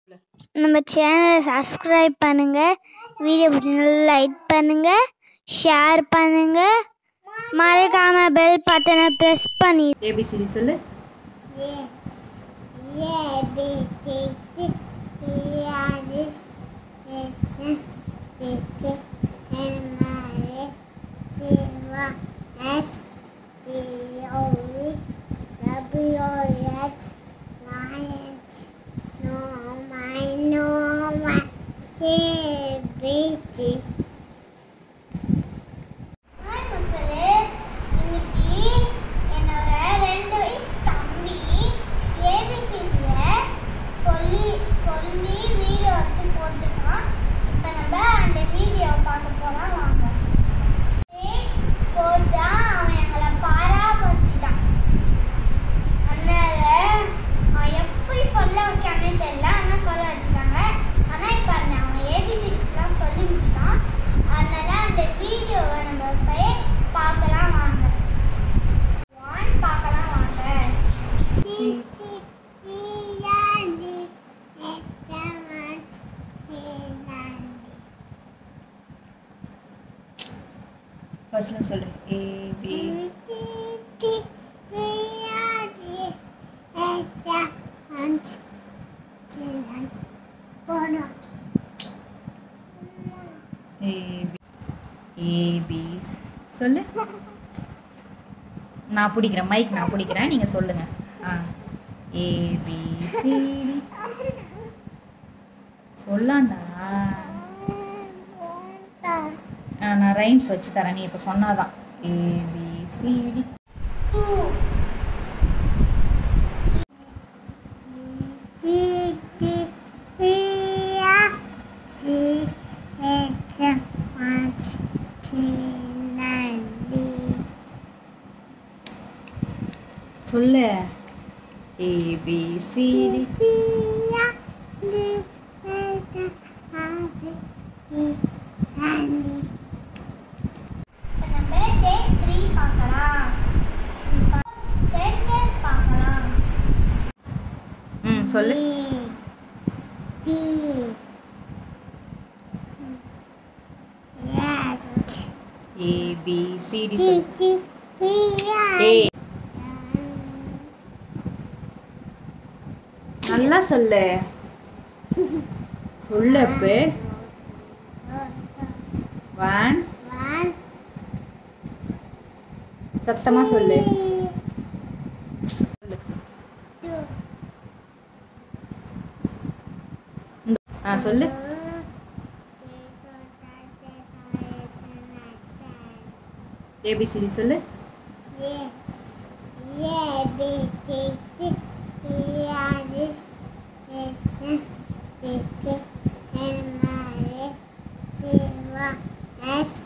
நம்ம சேனலை சப்ஸ்கிரைப் பண்ணுங்கள் வீடியோ பிடிச்சிருந்தா லைக் பண்ணுங்கள் ஷேர் பண்ணுங்கள் மறக்காமல் பெல் பட்டனை ப்ரெஸ் பண்ணி ஏபிசிடி சொல்லு ஹாய் மக்களே இன்னைக்கு என்னோட ரெண்டு வயசு தம்பி ஏபிசிடிய சொல்லி சொல்லி வீடியோ எடுத்து போட்டுருக்கான் இப்போ நம்ம அந்த வீடியோ பார்க்க போலாம் வாங்க போட்டா அவன் எங்களை பாராபடுத்திட்டான் அதனால அவன் எப்படி சொல்ல வச்சானே தெரியல ஆனால் சொல்ல வச்சுட்டாங்க ஆனால் இப்போ அந்த அவன் ஏபிசிடி ஃபுல்லாக சொல்லி முடிச்சிட்டான் அதனால அந்த வீடியோவை நம்ம போய் பார்க்கலாம் வாங்க ஒன் பார்க்கலாம் வாங்க ஃபர்ஸ்ட்ல சொல்லு ஏபி ஏபி ஏபி சொல்லு நான் பிடிக்கிறேன் மைக் நான் பிடிக்கிறேன் நீங்கள் சொல்லுங்க ஆ ஏபிசிடி சொல்லாண்டா ஆ, நான் ரைம்ஸ் வச்சு தரேன் நீ இப்போ சொன்னாதான் ஏபிசிடி டூ சொல்லு ஏபிசிடி இப்போ நம்ம டே த்ரீ பார்க்கலாம் டென் டென் பார்க்கலாம் ம் சொல்லு ஏபிசிடி சொல்லு ஏ நல்லா சொல்லு சொல்லு அப்போ ஒன் சத்தமா சொல்லு சொல்லு ஆ சொல்லு ஏபிசிடி சொல்லு S